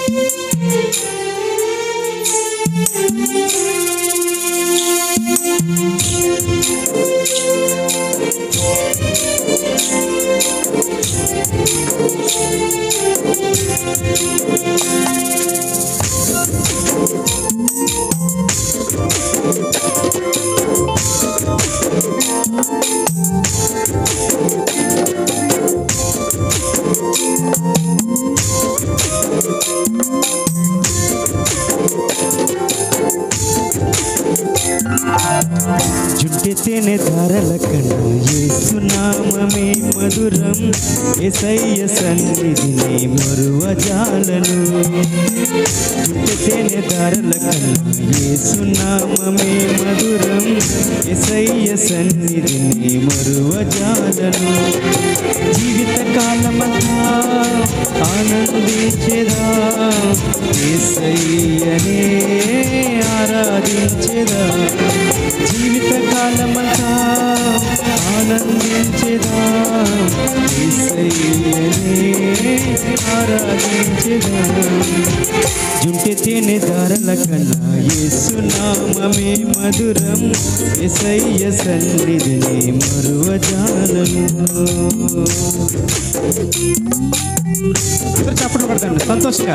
జుంటి తేనె ధారల కన్నా ఏసునామమే మధురం ఎసయ్య సన్నిధిని మరువజాలను జుంటి తేనె ధారల కన్నా ఏసునామమే మధురం ఎసయ్య సన్నిధిని మరువజాలను జీవిత కాలమంతా ఆనందించేదా ఏసయ్యనే ఆరాధించేదా జీవిత కాలమంతా ఆనందించేదా ఏసయ్యనే ఆరాధించేదా జుంటి తేనె దారల కన్నా యేసునామమే మధురం ఎసయ్య సన్నిధిని మరువజాలను అందరూ చప్పట్లు పడతాండి సంతోషంగా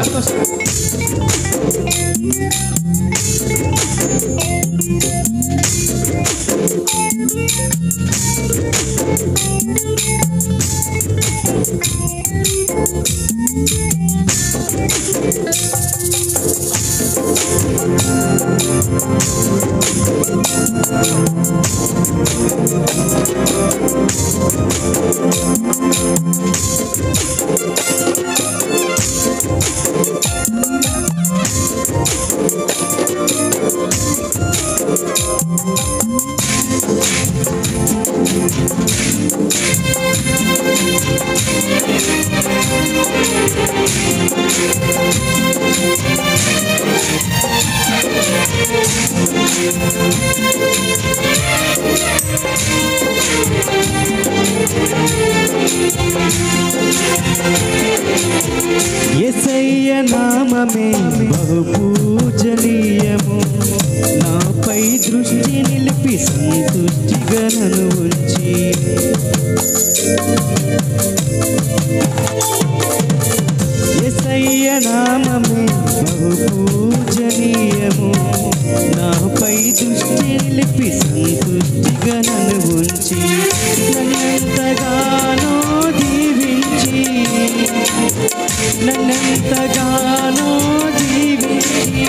ఎసయ్య నామమే బహు పూజనీయము నాపై దృష్టి నిలిపి సంతుష్టిగా నన్ను ఉంచి ఎసయ్య నామమే బహు పూజనీయము నాపై దృష్టి నిలిపి సంతుష్టిగా నన్ను ఉంచి నన్నెంతగానో దీవించి నన్నెంతగానో దీవించి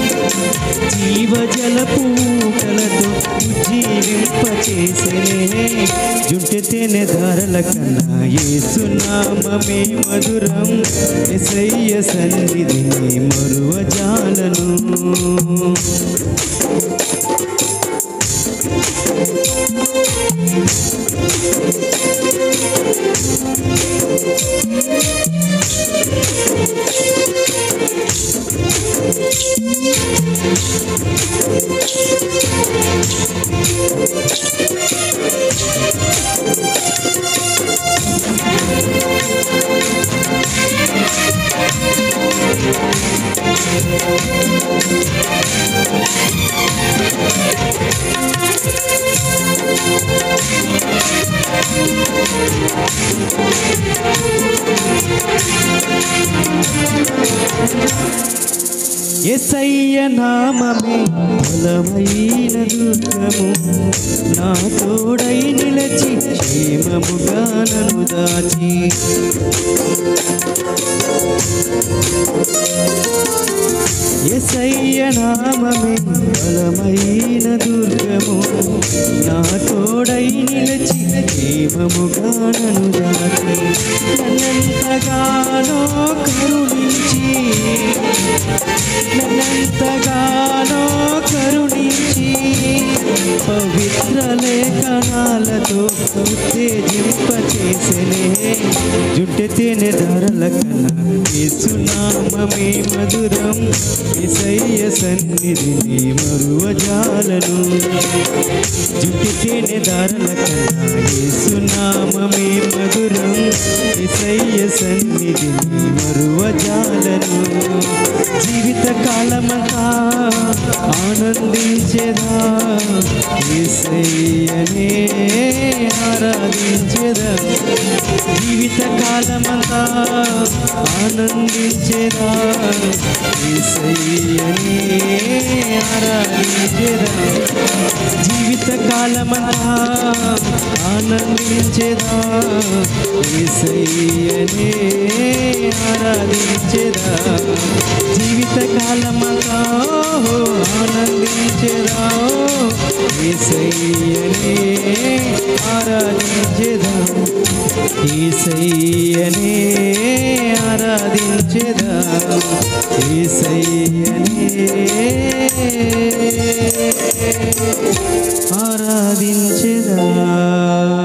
జీవజల పూటలతో ఉజ్జీవింపచేసే జుంటి తేనె ధారల కన్నా ఏసునామమే మధురం ఎసయ్య సన్నిధిని మరువజాలను ఎసయ్య నామమే బలమైన దుర్గము నా తోడై నిలచి క్షేమముగా నన్ను దాచి ఎసయ్య నామమే బలమైన దుర్గము నా తోడై నిలచి క్షేమముగా నన్ను దాచి నన్నెంతగానో కరుణించి నన్నెంతగానో కరుణించి పవిత్ర లేఖనాలతో ఉత్తేజింపచేసనే జుట్టె తేనె ధరల కన్నా యేసునామమే మధురం ఇసయ్య సన్నిధిని మరువజాలను జుట్టె తేనె ధరల కన్నా యేసునామమే మధురం ఇసయ్య సన్నిధిని మరువజాలను జీవిత కాలమంతా ఆనందించేదా ఏసయ్యనే ఆరాధించేదా జీవిత కాలమంతా ఆనందించేదా ఏసయ్యనే ఆరాధించేదా జీవిత కాలమంతా ఆనందించేదా ఏసయ్యనే ఆరాధించేదా జీవిత కాలమంతా ఆనందించేదా ఏసయ్యనే ఆరాధించేదా ఏసయ్యనే ఆరాధించేదా ఏసయ్యనే ఆరాధించేదా